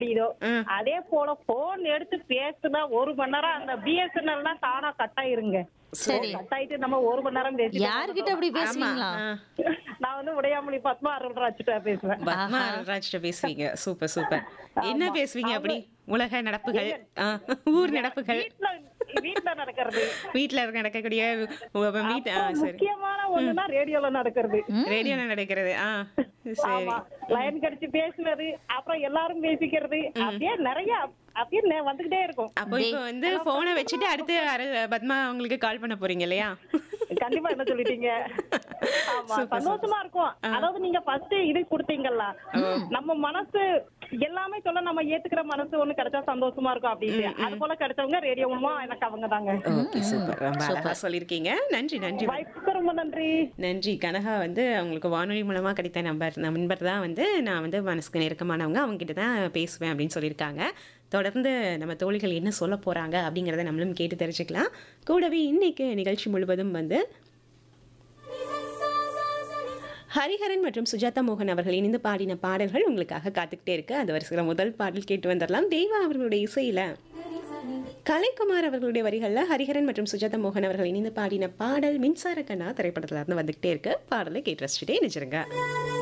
முடியுதோ ம். அதே போல போன் எடுத்து பேசுனா ஒரு மணி நேரம் அந்த பிஎஸ்என்எல்னா தானா கட் ஆயிருங்க சரி. கட் ஆயிட்டு நம்ம ஒரு மணி நேரம் பேசி யார்கிட்ட அப்படி பேசுவீங்களா ஆ. நான் வந்து உடையாமொழி பத்மா அருள்ராஜ்கிட்ட பேசுவேன் பத்மா அருள்ராஜ்கிட்ட பேசுவீங்க சூப்பர் சூப்பர் என்ன பேசுவீங்க அப்படி உலக நடப்புகள் ஆ, ஊர் நடப்புகள் வீட்ல வீட்ல நடக்கிறது வீட்ல இருக்க நடக்கக்கூடிய மீட் ஆ சரி முக்கியமான ஒண்ணுனா ரேடியோல நடக்கிறது ரேடியோல நடக்கிறது ஆ சரி ஆமா லைன் கடிச்சு பேசுனது அப்புறம் எல்லாரும் பேசிக்கிறது அப்படியே நிறைய அப்படியே நெ- வந்துகிட்டே இருக்கும் அப்போ இப்போ வந்து போனை வச்சுட்டு அடுத்து அருள் பத்மா அவங்களுக்கு கால் பண்ண போறீங்க இல்லையா கண்டிப்பா என்ன சொல்லிட்டீங்க ஆமா சந்தோஷமா இருக்கும் அதாவது நீங்க ஃபர்ஸ்ட் இது கொடுத்தீங்கல்ல நம்ம மனசு எல்லாமே சொல்ல நம்ம ஏத்துக்கிற மனசு ஒண்ணு கிடைச்சா சந்தோஷமா இருக்கும் அப்படின்னு அது போல கிடைச்சவங்க ரேடியோ மூலமா எனக்கு அவங்க தாங்க ஓகே சூப்பர் ரொம்ப அழகா சொல்லியிருக்கீங்க நன்றி நன்றி வாய்ப்புக்கு ரொம்ப நன்றி நன்றி கனகா வந்து அவங்களுக்கு வானொலி மூலமாக கிடைத்த நம்பர் நண்பர் தான் வந்து நான் வந்து மனசுக்கு நெருக்கமானவங்க அவங்க கிட்ட தான் பேசுவேன் அப்படின்னு சொல்லியிருக்காங்க தொடர்ந்து நம்ம தோழிகள் என்ன சொல்ல போகிறாங்க அப்படிங்கிறத நம்மளும் கேட்டு தெரிஞ்சுக்கலாம் கூடவே இன்னைக்கு நிகழ்ச்சி முழுவதும் வந்து ஹரிஹரன் மற்றும் சுஜாதா மோகன் அவர்கள் இணைந்து பாடின பாடல்கள் உங்களுக்காக காத்துக்கிட்டே இருக்கு அந்த வரிசையில் முதல் பாடல் கேட்டு வந்துடலாம் தெய்வா அவர்களுடைய இசையில கலைக்குமார் அவர்களுடைய வரிகளில் ஹரிஹரன் மற்றும் சுஜாதா மோகன் அவர்கள் இணைந்து பாடின பாடல் மின்சார கண்ணா திரைப்படத்துல இருந்து வந்துகிட்டே இருக்கு பாடலை கேட்டு ரசிச்சுட்டே நினைச்சிருங்க